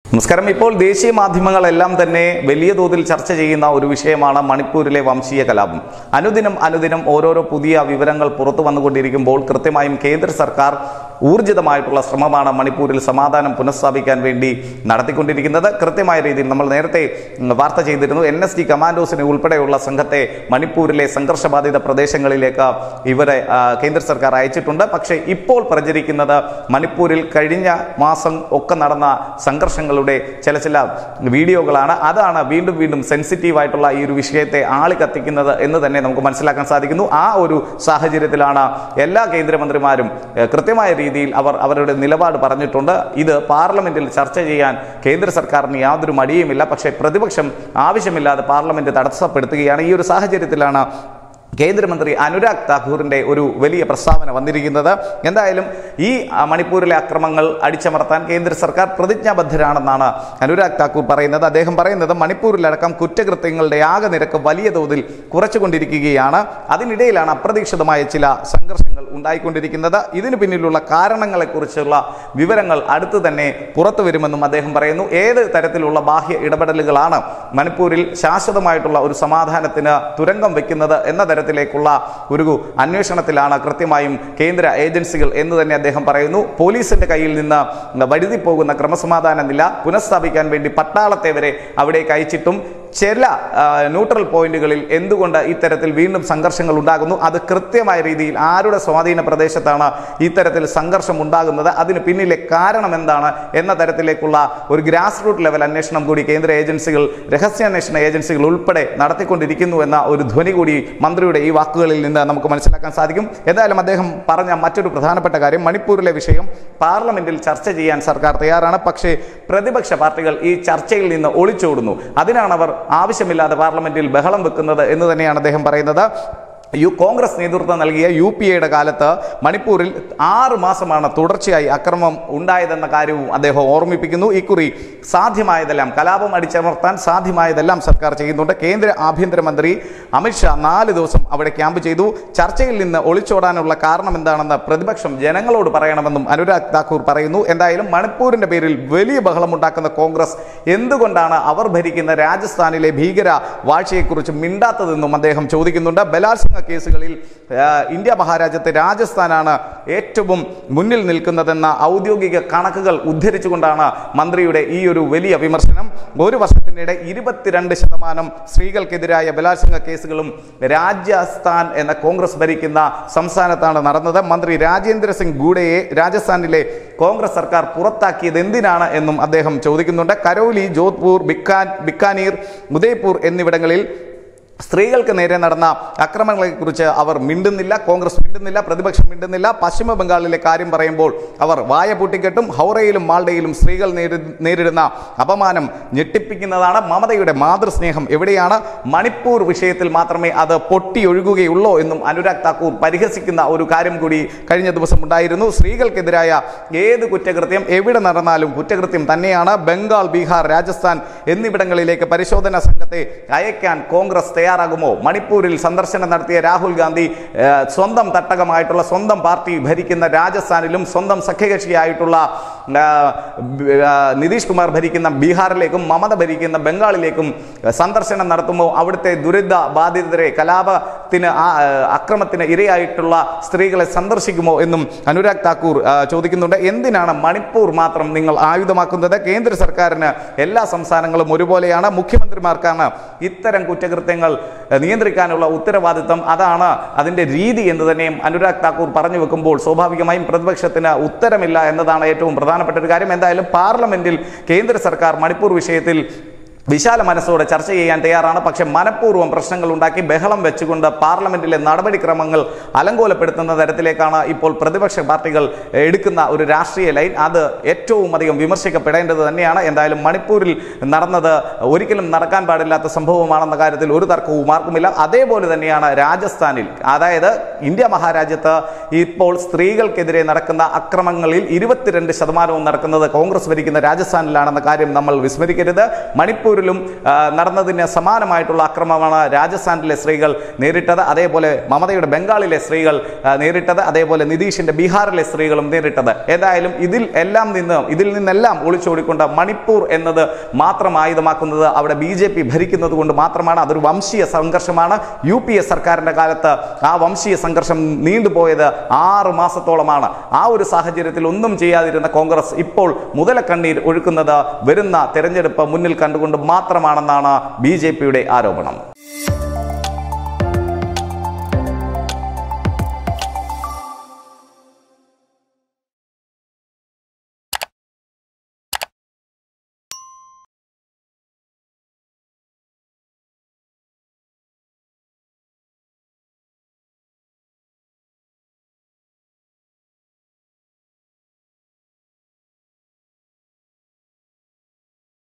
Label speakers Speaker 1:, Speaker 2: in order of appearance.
Speaker 1: നമസ്കാരം ഇപ്പോൾ ദേശീയ മാധ്യമങ്ങളെല്ലാം തന്നെ വലിയ തോതിൽ ചർച്ച ചെയ്യുന്ന ഒരു വിഷയമാണ് മണിപ്പൂരിലെ വംശീയ കലാപം അനുദിനം അനുദിനം ഓരോരോ പുതിയ വിവരങ്ങൾ പുറത്തു വന്നുകൊണ്ടിരിക്കുമ്പോൾ കൃത്യമായും കേന്ദ്ര സർക്കാർ ഊർജിതമായിട്ടുള്ള ശ്രമമാണ് മണിപ്പൂരിൽ സമാധാനം പുനഃസ്ഥാപിക്കാൻ വേണ്ടി നടത്തിക്കൊണ്ടിരിക്കുന്നത് കൃത്യമായ രീതിയിൽ നമ്മൾ നേരത്തെ ഉം, വാർത്ത ചെയ്തിരുന്നു എൻ എസ് ഡി കമാൻഡോസിനെ ഉൾപ്പെടെയുള്ള സംഘത്തെ മണിപ്പൂരിലെ സംഘർഷബാധിത പ്രദേശങ്ങളിലേക്ക് ഇവരെ ആ, കേന്ദ്ര സർക്കാർ അയച്ചിട്ടുണ്ട് പക്ഷേ ഇപ്പോൾ പ്രചരിക്കുന്നത് മണിപ്പൂരിൽ കഴിഞ്ഞ മാസം ഒക്കെ നടന്ന സംഘർഷങ്ങളുടെ ചില ചില വീഡിയോകളാണ് അതാണ് വീണ്ടും വീണ്ടും സെൻസിറ്റീവ് ആയിട്ടുള്ള ഈ ഒരു വിഷയത്തെ ആളി കത്തിക്കുന്നത് എന്ന് തന്നെ നമുക്ക് മനസ്സിലാക്കാൻ സാധിക്കുന്നു ആ ഒരു സാഹചര്യത്തിലാണ് എല്ലാ കേന്ദ്രമന്ത്രിമാരും ഏഹ്, കൃത്യമായ രീതിയിൽ അവർ അവരുടെ നിലപാട് പറഞ്ഞിട്ടുണ്ട് ഇത് പാർലമെന്റിൽ ചർച്ച ചെയ്യാൻ കേന്ദ്ര സർക്കാരിന് യാതൊരു മടിയുമില്ല പക്ഷേ പ്രതിപക്ഷം ആവശ്യമില്ലാതെ പാർലമെന്റ് തടസ്സപ്പെടുത്തുകയാണ് ഈ ഒരു സാഹചര്യത്തിലാണ് കേന്ദ്രമന്ത്രി അനുരാഗ് താക്കൂറിന്റെ ഒരു വലിയ പ്രസ്താവന വന്നിരിക്കുന്നത് എന്തായാലും ഈ ആ, മണിപ്പൂരിലെ അക്രമങ്ങൾ അടിച്ചമർത്താൻ കേന്ദ്ര സർക്കാർ പ്രതിജ്ഞാബദ്ധരാണെന്നാണ് അനുരാഗ് താക്കൂർ പറയുന്നത് അദ്ദേഹം പറയുന്നത് മണിപ്പൂരിലടക്കം കുറ്റകൃത്യങ്ങളുടെ ആകെ നിരക്ക് വലിയ തോതിൽ കുറച്ചുകൊണ്ടിരിക്കുകയാണ് അതിനിടയിലാണ് അപ്രതീക്ഷിതമായ ചില സംഘർഷങ്ങൾ ഉണ്ടായിക്കൊണ്ടിരിക്കുന്നത് ഇതിനു പിന്നിലുള്ള കാരണങ്ങളെക്കുറിച്ചുള്ള വിവരങ്ങൾ അടുത്ത് തന്നെ പുറത്തു വരുമെന്നും അദ്ദേഹം പറയുന്നു ഏത് തരത്തിലുള്ള ബാഹ്യ ഇടപെടലുകളാണ് മണിപ്പൂരിൽ ശാശ്വതമായിട്ടുള്ള ഒരു സമാധാനത്തിന് തുരങ്കം വെക്കുന്നത് എന്ന തരത്തിലേക്കുള്ള ഒരു അന്വേഷണത്തിലാണ് കൃത്യമായും കേന്ദ്ര ഏജൻസികൾ എന്ന് തന്നെ അദ്ദേഹം പറയുന്നു പോലീസിന്റെ കയ്യിൽ നിന്ന് വഴുതി പോകുന്ന ക്രമസമാധാന നില പുനഃസ്ഥാപിക്കാൻ വേണ്ടി പട്ടാളത്തെ വരെ അവിടേക്ക് അയച്ചിട്ടും ചില ആ, ന്യൂട്രൽ പോയിന്റുകളിൽ എന്തുകൊണ്ട് ഇത്തരത്തിൽ വീണ്ടും സംഘർഷങ്ങൾ ഉണ്ടാകുന്നു അത് കൃത്യമായ രീതിയിൽ ആരുടെ സ്വാധീന പ്രദേശത്താണ് ഇത്തരത്തിൽ സംഘർഷം ഉണ്ടാകുന്നത് അതിന് പിന്നിലെ കാരണം എന്താണ് എന്ന തരത്തിലേക്കുള്ള ഒരു ഗ്രാസ് റൂട്ട് ലെവൽ അന്വേഷണം കൂടി കേന്ദ്ര ഏജൻസികൾ രഹസ്യാന്വേഷണ ഏജൻസികൾ ഉൾപ്പെടെ നടത്തിക്കൊണ്ടിരിക്കുന്നു എന്ന ഒരു ധ്വനി കൂടി മന്ത്രിയുടെ ഈ വാക്കുകളിൽ നിന്ന് നമുക്ക് മനസ്സിലാക്കാൻ സാധിക്കും എന്തായാലും അദ്ദേഹം പറഞ്ഞ മറ്റൊരു പ്രധാനപ്പെട്ട കാര്യം മണിപ്പൂരിലെ വിഷയം പാർലമെന്റിൽ ചർച്ച ചെയ്യാൻ സർക്കാർ തയ്യാറാണ് പക്ഷേ പ്രതിപക്ഷ പാർട്ടികൾ ഈ ചർച്ചയിൽ നിന്ന് ഒളിച്ചോടുന്നു അതിനാണ് അവർ ആവശ്യമില്ലാതെ പാർലമെന്റിൽ ബഹളം വെക്കുന്നത് എന്ന് തന്നെയാണ് അദ്ദേഹം പറയുന്നത് യു കോൺഗ്രസ് നേതൃത്വം നൽകിയ യു പി എയുടെ കാലത്ത് മണിപ്പൂരിൽ ആറ് മാസമാണ് തുടർച്ചയായി അക്രമം ഉണ്ടായതെന്ന കാര്യവും അദ്ദേഹം ഓർമ്മിപ്പിക്കുന്നു ഇക്കുറി സാധ്യമായതെല്ലാം കലാപം അടിച്ചമർത്താൻ സാധ്യമായതെല്ലാം സർക്കാർ ചെയ്യുന്നുണ്ട് കേന്ദ്ര ആഭ്യന്തരമന്ത്രി അമിത്ഷാ നാല് ദിവസം അവിടെ ക്യാമ്പ് ചെയ്തു ചർച്ചയിൽ നിന്ന് ഒളിച്ചോടാനുള്ള കാരണം എന്താണെന്ന് പ്രതിപക്ഷം ജനങ്ങളോട് പറയണമെന്നും അനുരാഗ് താക്കൂർ പറയുന്നു എന്തായാലും മണിപ്പൂരിന്റെ പേരിൽ വലിയ ബഹളമുണ്ടാക്കുന്ന കോൺഗ്രസ് എന്തുകൊണ്ടാണ് അവർ ഭരിക്കുന്ന രാജസ്ഥാനിലെ ഭീകര വാഴ്ചയെക്കുറിച്ച് മിണ്ടാത്തതെന്നും അദ്ദേഹം ചോദിക്കുന്നുണ്ട് ബലാത്സംഗ കേസുകളിൽ ആ, ഇന്ത്യ മഹാരാജ്യത്തെ രാജസ്ഥാനാണ് ഏറ്റവും മുന്നിൽ നിൽക്കുന്നതെന്ന ഔദ്യോഗിക കണക്കുകൾ ഉദ്ധരിച്ചുകൊണ്ടാണ് മന്ത്രിയുടെ ഈ ഒരു വലിയ വിമർശനം ഒരു വർഷത്തിനിടെ ഇരുപത്തിരണ്ട് ശതമാനം സ്ത്രീകൾക്കെതിരായ ബലാത്സംഗ കേസുകളും രാജസ്ഥാൻ എന്ന കോൺഗ്രസ് ഭരിക്കുന്ന സംസ്ഥാനത്താണ് നടന്നത് മന്ത്രി രാജേന്ദ്ര സിംഗ് ഗൂഡയെ രാജസ്ഥാനിലെ കോൺഗ്രസ് സർക്കാർ പുറത്താക്കിയത് എന്തിനാണ് എന്നും അദ്ദേഹം ചോദിക്കുന്നുണ്ട് കരോലി ജോധ്പൂർ ബിക്കാ ബിക്കാനീർ ഉദയ്പൂർ എന്നിവിടങ്ങളിൽ സ്ത്രീകൾക്ക് നേരെ നടന്ന അക്രമങ്ങളെക്കുറിച്ച് അവർ മിണ്ടുന്നില്ല കോൺഗ്രസ് മിണ്ടുന്നില്ല പ്രതിപക്ഷം മിണ്ടുന്നില്ല പശ്ചിമ ബംഗാളിലെ കാര്യം പറയുമ്പോൾ അവർ വായ പൂട്ടിക്കെട്ടും ഹൗറയിലും മാൾഡയിലും സ്ത്രീകൾ നേരി- നേരിടുന്ന അപമാനം ഞെട്ടിപ്പിക്കുന്നതാണ് മമതയുടെ മാതൃസ്നേഹം എവിടെയാണ് മണിപ്പൂർ വിഷയത്തിൽ മാത്രമേ അത് പൊട്ടിയൊഴുകുകയുള്ളൂ എന്നും അനുരാഗ് താക്കൂർ പരിഹസിക്കുന്ന ഒരു കാര്യം കൂടി കഴിഞ്ഞ ദിവസം ഉണ്ടായിരുന്നു സ്ത്രീകൾക്കെതിരായ ഏത് കുറ്റകൃത്യം എവിടെ നടന്നാലും കുറ്റകൃത്യം തന്നെയാണ് ബംഗാൾ ബീഹാർ രാജസ്ഥാൻ എന്നിവിടങ്ങളിലേക്ക് പരിശോധനാ സംഘത്തെ അയക്കാൻ കോൺഗ്രസ് തയ്യാറാകുമോ മണിപ്പൂരിൽ സന്ദർശനം നടത്തിയ രാഹുൽ ഗാന്ധി ഏഹ്, സ്വന്തം തട്ടകമായിട്ടുള്ള സ്വന്തം പാർട്ടി ഭരിക്കുന്ന രാജസ്ഥാനിലും സ്വന്തം സഖ്യകക്ഷിയായിട്ടുള്ള ആ, ബ്- ആ, നിതീഷ് കുമാർ ഭരിക്കുന്ന ബീഹാറിലേക്കും മമത ഭരിക്കുന്ന ബംഗാളിലേക്കും സന്ദർശനം നടത്തുമ്പോൾ അവിടുത്തെ ദുരിത ബാധിതരെ കലാപത്തിന് ആ, ആ, അക്രമത്തിന് ഇരയായിട്ടുള്ള സ്ത്രീകളെ സന്ദർശിക്കുമോ എന്നും അനുരാഗ് താക്കൂർ ആ, ചോദിക്കുന്നുണ്ട് എന്തിനാണ് മണിപ്പൂർ മാത്രം നിങ്ങൾ ആയുധമാക്കുന്നത് കേന്ദ്ര സർക്കാരിന് എല്ലാ സംസ്ഥാനങ്ങളും ഒരുപോലെയാണ് മുഖ്യമന്ത്രിമാർക്കാണ് ഇത്തരം കുറ്റകൃത്യങ്ങൾ ഏഹ്, നിയന്ത്രിക്കാനുള്ള ഉത്തരവാദിത്തം അതാണ് അതിന്റെ രീതി എന്ന് തന്നെയും അനുരാഗ് താക്കൂർ പറഞ്ഞു വെക്കുമ്പോൾ സ്വാഭാവികമായും പ്രതിപക്ഷത്തിന് ഉത്തരമില്ല എന്നതാണ് ഏറ്റവും പ്രധാനപ്പെട്ട ഒരു കാര്യം എന്തായാലും പാർലമെന്റിൽ കേന്ദ്ര സർക്കാർ മണിപ്പൂർ വിഷയത്തിൽ വിശാല മനസ്സോടെ ചർച്ച ചെയ്യാൻ തയ്യാറാണ് പക്ഷെ മനഃപൂർവ്വം പ്രശ്നങ്ങൾ ഉണ്ടാക്കി ബഹളം വെച്ചുകൊണ്ട് പാർലമെന്റിലെ നടപടിക്രമങ്ങൾ അലങ്കോലപ്പെടുത്തുന്ന തരത്തിലേക്കാണ് ഇപ്പോൾ പ്രതിപക്ഷ പാർട്ടികൾ എടുക്കുന്ന ഒരു രാഷ്ട്രീയ ലൈൻ അത് ഏറ്റവും അധികം വിമർശിക്കപ്പെടേണ്ടത് തന്നെയാണ് എന്തായാലും മണിപ്പൂരിൽ നടന്നത് ഒരിക്കലും നടക്കാൻ പാടില്ലാത്ത സംഭവമാണെന്ന കാര്യത്തിൽ ഒരു തർക്കവും ആർക്കുമില്ല അതേപോലെ തന്നെയാണ് രാജസ്ഥാനിൽ അതായത് ഇന്ത്യ മഹാരാജ്യത്ത് ഇപ്പോൾ സ്ത്രീകൾക്കെതിരെ നടക്കുന്ന അക്രമങ്ങളിൽ ഇരുപത്തിരണ്ട് ശതമാനവും നടക്കുന്നത് കോൺഗ്രസ് ഭരിക്കുന്ന രാജസ്ഥാനിലാണെന്ന കാര്യം നമ്മൾ വിസ്മരിക്കരുത് മണിപ്പൂരിൽ മണിപ്പൂരിലും ആ, നടന്നതിന് സമാനമായിട്ടുള്ള അക്രമമാണ് രാജസ്ഥാനിലെ സ്ത്രീകൾ നേരിട്ടത് അതേപോലെ മമതയുടെ ബംഗാളിലെ സ്ത്രീകൾ ആ, നേരിട്ടത് അതേപോലെ നിതീഷിന്റെ ബീഹാറിലെ സ്ത്രീകളും നേരിട്ടത് ഏതായാലും ഇതിൽ എല്ലാം നിന്ന് ഇതിൽ നിന്നെല്ലാം ഒളിച്ചോടിക്കൊണ്ട് മണിപ്പൂർ എന്നത് മാത്രം ആയുധമാക്കുന്നത് അവിടെ ബി ജെ പി ഭരിക്കുന്നത് കൊണ്ട് മാത്രമാണ് അതൊരു വംശീയ സംഘർഷമാണ് യു പി എ സർക്കാരിന്റെ കാലത്ത് ആ വംശീയ സംഘർഷം നീണ്ടുപോയത് ആറ് മാസത്തോളമാണ് ആ ഒരു സാഹചര്യത്തിൽ ഒന്നും ചെയ്യാതിരുന്ന കോൺഗ്രസ് ഇപ്പോൾ മുതലക്കണ്ണീർ ഒഴുക്കുന്നത് വരുന്ന തെരഞ്ഞെടുപ്പ് മുന്നിൽ കണ്ടുകൊണ്ട് മാത്രമാണെന്നാണ് ബി ആരോപണം